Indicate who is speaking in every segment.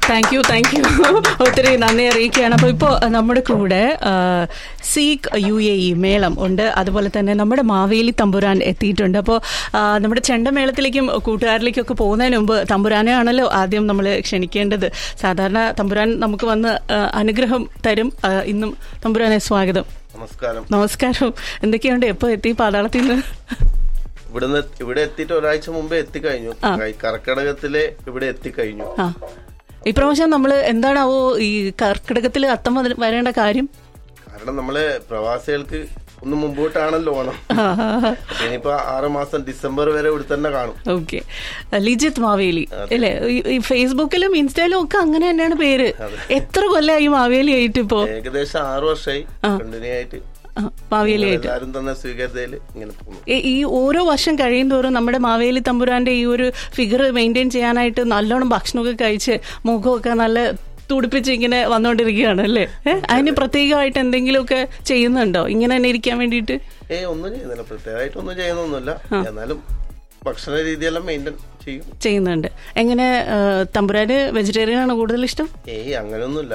Speaker 1: Thank you thank you ഒത്തിരി നന്ദി അറിയിക്കുകയാണ് അപ്പോൾ ഇപ്പോൾ നമ്മുടെ കൂടെ ആ, സീഖ് യു എ ഇ മേളം ഉണ്ട് അതുപോലെ തന്നെ നമ്മുടെ മാവേലി തമ്പുരാൻ എത്തിയിട്ടുണ്ട് അപ്പോൾ ആ, നമ്മുടെ ചെണ്ടമേളത്തിലേക്കും കൂട്ടുകാരിലേക്കൊക്കെ പോകുന്നതിന് മുമ്പ് തമ്പുരാനെ ആണല്ലോ ആദ്യം നമ്മൾ ക്ഷണിക്കേണ്ടത് സാധാരണ തമ്പുരാൻ നമുക്ക് വന്ന് ആ, അനുഗ്രഹം തരും ആ, ഇന്നും തമ്പുരാനെ സ്വാഗതം
Speaker 2: നമസ്കാരം
Speaker 1: നമസ്കാരം എന്തൊക്കെയുണ്ട് എപ്പോൾ എത്തി പാതാളത്തിൽ നിന്ന്
Speaker 2: ഇവിടുന്ന് ഇവിടെ എത്തിയിട്ട് ഒരാഴ്ച മുമ്പേ എത്തിക്കഴിഞ്ഞു കൈ- കർക്കടകത്തിലെ ഇവിടെ എത്തിക്കഴിഞ്ഞു
Speaker 1: ആ ഇപ്രാവശ്യം നമ്മൾ എന്താണാവോ ഈ കർക്കിടകത്തിൽ അത്തം വര- വരേണ്ട കാര്യം
Speaker 2: കാരണം നമ്മള് പ്രവാസികൾക്ക് ഒന്ന് മുമ്പോട്ടാണല്ലോ ഓണം അപ്പൊ ഇനിയിപ്പോ ആറ് മാസം ഡിസംബർ വരെ ഇവിടെ തന്നെ കാണും
Speaker 1: ഓക്കെ ലിജിത്ത് മാവേലി അല്ലേ ഈ- ഈ ഫേസ്ബുക്കിലും ഇൻസ്റ്റയിലും ഒക്കെ അങ്ങനെ തന്നെയാണ് പേര് എത്ര കൊല്ലമായി മാവേലി ആയിട്ട് ഇപ്പോ
Speaker 2: ഏകദേശം ആറു വർഷമായി കണ്ടിന്യൂ ആയിട്ട്
Speaker 1: ആ, മാവേലി ആയിട്ട്
Speaker 2: എല്ലാരും തന്നെ സ്വീകാര്യതയില് ഇങ്ങനെ പോകുന്നു
Speaker 1: ഈ- ഈ ഓരോ വർഷം കഴിയും തോറും നമ്മുടെ മാവേലി തമ്പുരാന്റെ ഈ ഒരു ഫിഗർ മെയിൻറ്റെയിൻ ചെയ്യാനായിട്ട് നല്ലോണം ഭക്ഷണമൊക്കെ കഴിച്ച് മുഖമൊക്കെ നല്ല തുടിപ്പിച്ച് ഇങ്ങനെ വന്നുകൊണ്ടിരിക്കുകയാണ് അല്ലേ ഏഹ് അതിന് പ്രത്യേകമായിട്ട് എന്തെങ്കിലുമൊക്കെ ചെയ്യുന്നുണ്ടോ ഇങ്ങനെ തന്നെ ഇരിക്കാൻ വേണ്ടിയിട്ട്
Speaker 2: ഏ ഒന്നും ചെയ്യുന്നില്ല പ്രത്യേകമായിട്ട് ഒന്നും ചെയ്യുന്നൊന്നുമില്ല എന്നാലും ഭക്ഷണ രീതിയെല്ലാം മെയിൻറ്റെയിൻ ചെയ്യും
Speaker 1: ചെയ്യുന്നുണ്ട് എങ്ങനെ ആ, തമ്പുരാന് വെജിറ്റേറിയൻ ആണ് കൂടുതൽ ഇഷ്ടം
Speaker 2: ഏയ് അങ്ങനെയൊന്നുമില്ല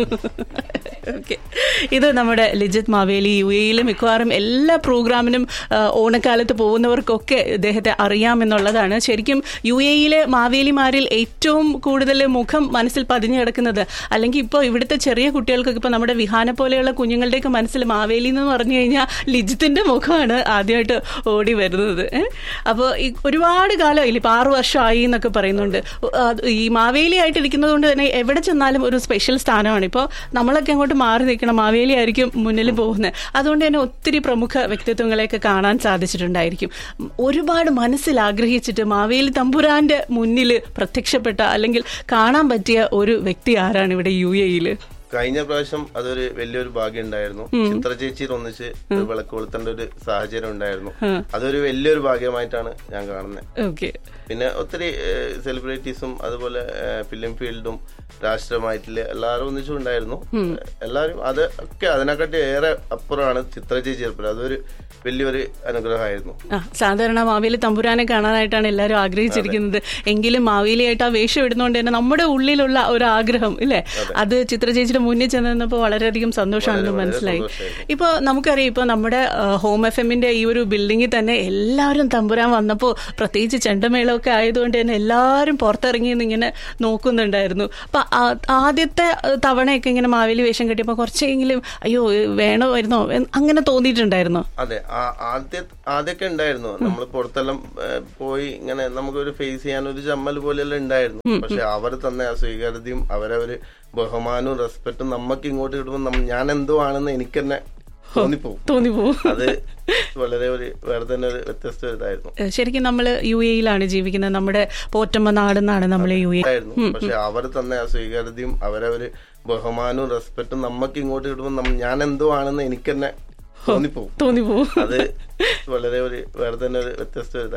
Speaker 1: ഓക്കെ ഇത് നമ്മുടെ ലിജിത് മാവേലി യു എയിൽ മിക്കവാറും എല്ലാ പ്രോഗ്രാമിനും ആ, ഓണക്കാലത്ത് പോകുന്നവർക്കൊക്കെ ഇദ്ദേഹത്തെ അറിയാമെന്നുള്ളതാണ് ശരിക്കും യു എയിലെ മാവേലിമാരിൽ ഏറ്റവും കൂടുതൽ മുഖം മനസ്സിൽ പതിഞ്ഞു കിടക്കുന്നത് അല്ലെങ്കിൽ ഇപ്പോൾ ഇവിടുത്തെ ചെറിയ കുട്ടികൾക്കൊക്കെ ഇപ്പോൾ നമ്മുടെ വിഹാന പോലെയുള്ള കുഞ്ഞുങ്ങളുടെയൊക്കെ മനസ്സിൽ മാവേലി എന്ന് പറഞ്ഞു കഴിഞ്ഞാൽ ലിജിത്തിന്റെ മുഖമാണ് ആദ്യമായിട്ട് ഓടി വരുന്നത് അപ്പോൾ ഈ ഒരുപാട് കാലമായില്ല ഇപ്പം ആറു വർഷമായി എന്നൊക്കെ പറയുന്നുണ്ട് അത് ഈ മാവേലി ആയിട്ട് ഇരിക്കുന്നത് കൊണ്ട് തന്നെ എവിടെ ചെന്നാലും ഒരു സ്പെഷ്യൽ സ്ഥാനമാണ് ഇപ്പോൾ നമ്മളൊക്കെ അങ്ങോട്ട് മാറി നിൽക്കണം മാവേലി ആയിരിക്കും മുന്നിൽ പോകുന്നത് അതുകൊണ്ട് തന്നെ ഒത്തിരി പ്രമുഖ വ്യക്തിത്വങ്ങളെയൊക്കെ കാണാൻ സാധിച്ചിട്ടുണ്ടായിരിക്കും ഉം, ഒരുപാട് മനസ്സിൽ ആഗ്രഹിച്ചിട്ട് മാവേലി തമ്പുരാന്റെ മുന്നിൽ പ്രത്യക്ഷപ്പെട്ട അല്ലെങ്കിൽ കാണാൻ പറ്റിയ ഒരു വ്യക്തി ആരാണ് ഇവിടെ യു എയിൽ
Speaker 2: കഴിഞ്ഞ പ്രാവശ്യം അതൊരു വലിയൊരു ഭാഗ്യം ഉണ്ടായിരുന്നു ചിത്ര ചേച്ചിയിൽ ഒന്നിച്ച് ഒരു വിളക്ക് കൊളുത്തേണ്ട ഒരു സാഹചര്യം ഉണ്ടായിരുന്നു അതൊരു വലിയൊരു ഭാഗ്യമായിട്ടാണ് ഞാൻ കാണുന്നത്
Speaker 1: ഓക്കെ
Speaker 2: പിന്നെ ഒത്തിരി സെലിബ്രിറ്റീസും അതുപോലെ ഫിലിം ഫീൽഡും രാഷ്ട്രീയമായിട്ടുള്ള എല്ലാവരും ഒന്നിച്ചും ഉണ്ടായിരുന്നു എല്ലാവരും അത് ഒക്കെ അതിനെക്കാട്ടി ഏറെ അപ്പുറമാണ് ചിത്ര ചേച്ചി ഏർപ്പെടുന്നത് അതൊരു വലിയൊരു അനുഗ്രഹമായിരുന്നു
Speaker 1: ആ സാധാരണ മാവേലി തമ്പുരാനെ കാണാനായിട്ടാണ് എല്ലാവരും ആഗ്രഹിച്ചിരിക്കുന്നത് എങ്കിലും മാവേലിയായിട്ട് ആ വേഷം ഇടുന്നതുകൊണ്ട് തന്നെ നമ്മുടെ ഉള്ളിലുള്ള ഒരു ആഗ്രഹം ഇല്ലേ അത് ചിത്ര ചേച്ചിയുടെ മുന്നിൽ ചെന്നപ്പോൾ വളരെയധികം സന്തോഷമാണെന്ന്
Speaker 2: വളരെ
Speaker 1: മനസ്സിലായി
Speaker 2: സന്തോഷമായിരുന്നു.
Speaker 1: ഇപ്പോൾ നമുക്കറിയാം ഇപ്പോൾ നമ്മുടെ ആ, ഹോം എഫ് എമ്മിന്റെ ഈ ഒരു ബിൽഡിങ്ങിൽ തന്നെ എല്ലാവരും തമ്പുരാൻ വന്നപ്പോൾ പ്രത്യേകിച്ച് ചെണ്ടമേളമൊക്കെ ആയതുകൊണ്ട് തന്നെ എല്ലാവരും പുറത്തിറങ്ങി നിന്ന് ഇങ്ങനെ നോക്കുന്നുണ്ടായിരുന്നു അപ്പൊ ആ- ആദ്യത്തെ ആ, തവണയൊക്കെ ഇങ്ങനെ മാവേലി വേഷം കെട്ടിയപ്പോൾ കുറച്ചെങ്കിലും അയ്യോ വേണമായിരുന്നോ എന്ന് അങ്ങനെ തോന്നിയിട്ടുണ്ടായിരുന്നോ
Speaker 2: അതെ ആ- ആദ്യ ആദ്യമൊക്കെ ഉണ്ടായിരുന്നു നമ്മൾ പുറത്തെല്ലാം ഏ, പോയി ഇങ്ങനെ നമുക്കൊരു ഫേസ് ചെയ്യാൻ ഒരു ചമ്മൽ പോലെയെല്ലാം ഉണ്ടായിരുന്നു പക്ഷെ അവർ തന്നെ ആ സ്വീകാര്യതയും അവരെ ഒരു ബഹുമാനവും റെസ്പെക്റ്റും നമുക്ക് ഇങ്ങോട്ട് കിട്ടുമ്പോൾ നമ്മ- ഞാൻ എന്തോ ആണെന്ന് എനിക്ക് തന്നെ തോന്നിപ്പോവും
Speaker 1: തോന്നിപ്പോവും
Speaker 2: അത് വളരെ ഒരു വേറെ തന്നെ ഒരു വ്യത്യസ്ത ഒരു ഇതായിരുന്നു
Speaker 1: ഏഹ് ശരിക്കും നമ്മൾ യു എയിലാണ് ജീവിക്കുന്നത് നമ്മുടെ പോറ്റമ്മ നാടെന്നാണ് നമ്മൾ യു എ
Speaker 2: ഉണ്ടായിരുന്നു പക്ഷെ അവർ തന്നെ ആ സ്വീകാര്യതയും അവരെ ഒരു ബഹുമാനവും റെസ്പെക്റ്റും നമുക്ക് ഇങ്ങോട്ട് കിട്ടുമ്പോൾ നമ്മ- ഞാൻ എന്തോ ആണെന്ന് എനിക്ക് തന്നെ തോന്നിപ്പോവും
Speaker 1: തോന്നിപ്പോവും
Speaker 2: അത് വളരെ ഒരു വേറെ തന്നെ ഒരു വ്യത്യസ്ത ഒരു